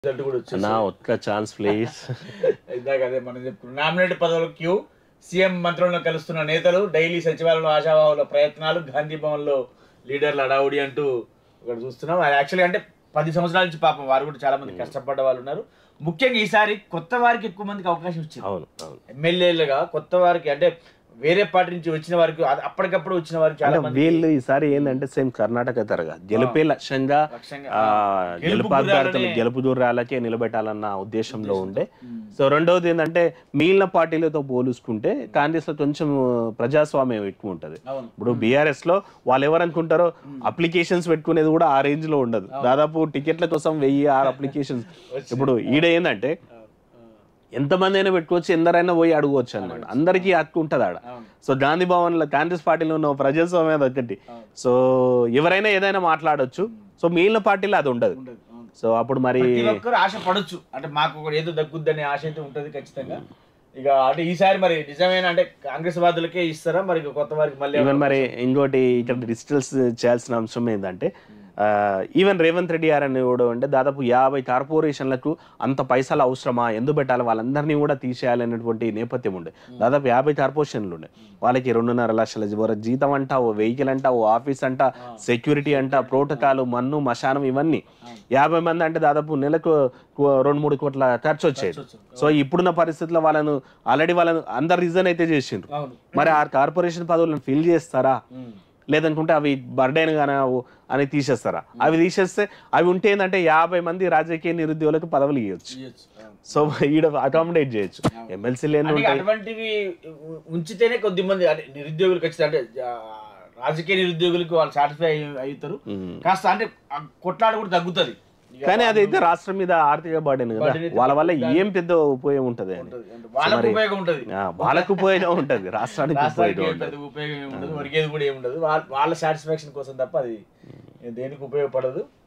Result కూడా వచ్చింది నా ఒక్క ఛాన్స్ ప్లీజ్ ఇందాక అదే మనం చెప్పుకున్నాం నామినేట్ పదవుల క్యూ సీఎం మంత్రులను కలుస్తున్న నేతలు డైలీ సచివాలయంలో ఆశావాహుల ప్రయత్నాలు గాంధీ భవన్లో లీడర్ల అడావుడి అంటూ ఇక్కడ చూస్తున్నాం అది యాక్చువల్లీ అంటే పది సంవత్సరాల నుంచి పాపం వారు కూడా చాలా మంది కష్టపడ్డ వాళ్ళు ఉన్నారు ముఖ్యంగా ఈసారి కొత్త వారికి ఎక్కువ మందికి అవకాశం ఇచ్చింది అవును అవును ఎమ్మెల్యేలుగా కొత్త వారికి అంటే వేరే పార్టీ నుంచి వచ్చిన వారికి అది అప్పటికప్పుడు వచ్చిన వారికి చాలా అంటే మంది వీళ్ళు ఈసారి ఏంటంటే సేమ్ కర్ణాటక తరగా గెలిపే లక్ష్యంగా లక్ష్యంగా, ఆ, ఆ, గెలుపు గెలుపు అభ్యర్థులు గుర్రాలనే- గెలుపు దూరాలకే నిలబెట్టాలన్న ఉద్దేశంలో ఉండే సో రెండవది ఏంటంటే మిగిలిన పార్టీలతో పోలుసుకుంటే కాంగ్రెస్ లో కొంచెం ప్రజాస్వామ్యం ఎక్కువ ఉంటది అవును ఇప్పుడు బీఆర్ఎస్ లో వాళ్ళు ఎవరనుకుంటారో అప్లికేషన్స్ పెట్టుకునేది కూడా ఆ రేంజ్ లో ఉండదు దాదాపు టికెట్ల కోసం వెయ్యి ఆరు అప్లికేషన్స్ ఇప్పుడు ఈడ ఏంటంటే ఎంతమంది అయినా పెట్టుకోవచ్చు ఎందరైనా పోయి అడగవచ్చు అనమాట అందరికీ హక్కు ఉంటుంది ఆడ అవును సో గాంధీ భవన్ లో కాంగ్రెస్ పార్టీలో ఉన్న ప్రజాస్వామ్యం అది ఒకటి అవును. సో ఎవరైనా ఏదైనా మాట్లాడొచ్చు సో మిగిలిన పార్టీలో అది ఉండదు ఉండదు అవును సో అప్పుడు మరి ప్రతి ఒక్కరు ఆశ పడొచ్చు అంటే మాకు ఒకటి ఏదో దక్కుద్దనే ఆశ అయితే ఉంటది ఖచ్చితంగా ఇక అంటే ఈసారి మరి నిజమైన అంటే కాంగ్రెస్ వాదులకే ఇస్తారా మరి ఇక కొత్త వారికి మళ్ళీ ఈవెన్ మరి ఇంకోటి ఇక్కడ డిజిటల్స్ చేయాల్సిన అంశం ఏంటంటే ఈవెన్ రేవంత్ రెడ్డి గారు అని కూడా అంటే దాదాపు యాభై కార్పొరేషన్లకు అంత పైసలు అవసరమా ఎందుకు పెట్టాలి వాళ్ళందరినీ కూడా తీసేయాలనేటువంటి నేపథ్యం ఉండే దాదాపు యాభై కార్పొరేషన్లు ఉండే వాళ్ళకి రెండున్నర లక్షల జీవో- జీతం అంట ఓ వెహికల్ అంట ఓ ఆఫీస్ అంట సెక్యూరిటీ అంట ప్రోటోకాల్ మన్ను మశానం ఇవన్నీ యాభై మంది అంటే దాదాపు నెలకు కో- రెండు మూడు కోట్ల ఖర్చు వచ్చేది సో ఇప్పుడున్న పరిస్థితుల్లో వాళ్ళను ఆల్రెడీ వాళ్ళను అందరు రీజన్ అయితే చేసిండ్రు అవును మరి ఆ కార్పొరేషన్ పదవులను ఫిల్ చేస్తారా ఉమ్. లేదనుకుంటే అవి బర్డెన్ గానా అని తీసేస్తారా అవి తీసేస్తే అవి ఉంటే ఏంటంటే యాభై మంది రాజకీయ నిరుద్యోగులకు పదవులు ఇవ్వచ్చు ఇయ్యొచ్చు. అవును. సో ఈడ అకామిడేట్ చేయొచ్చు ఎమ్మెల్సీలు ఎన్ని అంటే ఉంటాయి అటువంటివి ఉ- ఉంచితేనే కొద్ది మంది అంటే నిరుద్యోగులు ఖచ్చితంగా అంటే ఆ, రాజకీయ నిరుద్యోగులకు వాళ్ళు సాటిస్ఫై అవుతారు ఉమ్. కాస్త అంటే ఆ కొట్లాట కూడా తగ్గుతుంది ఇక కానీ అదైతే రాష్ట్రం మీద ఆర్థిక బర్డెన్ కదా Burden అయితే వాళ్ళ వల్ల ఏం పెద్ద ఉపయోగం ఉంటది అని ఉంటది. అంటే వాళ్ళకు ఉపయోగం ఉంటది ఆ, వాళ్ళకు ఉపయోగం ఉంటది రాష్ట్రానికి రాష్ట్రానికి ఉపయోగం ఏం ఉంటది పెద్ద ఉపయోగం ఏమి ఉండదు ఒరిగేది కూడా ఏమి ఉండదు వాళ్ళ వాళ్ళ సాటిస్ఫాక్షన్ కోసం తప్ప అది దేనికి ఉపయోగపడదు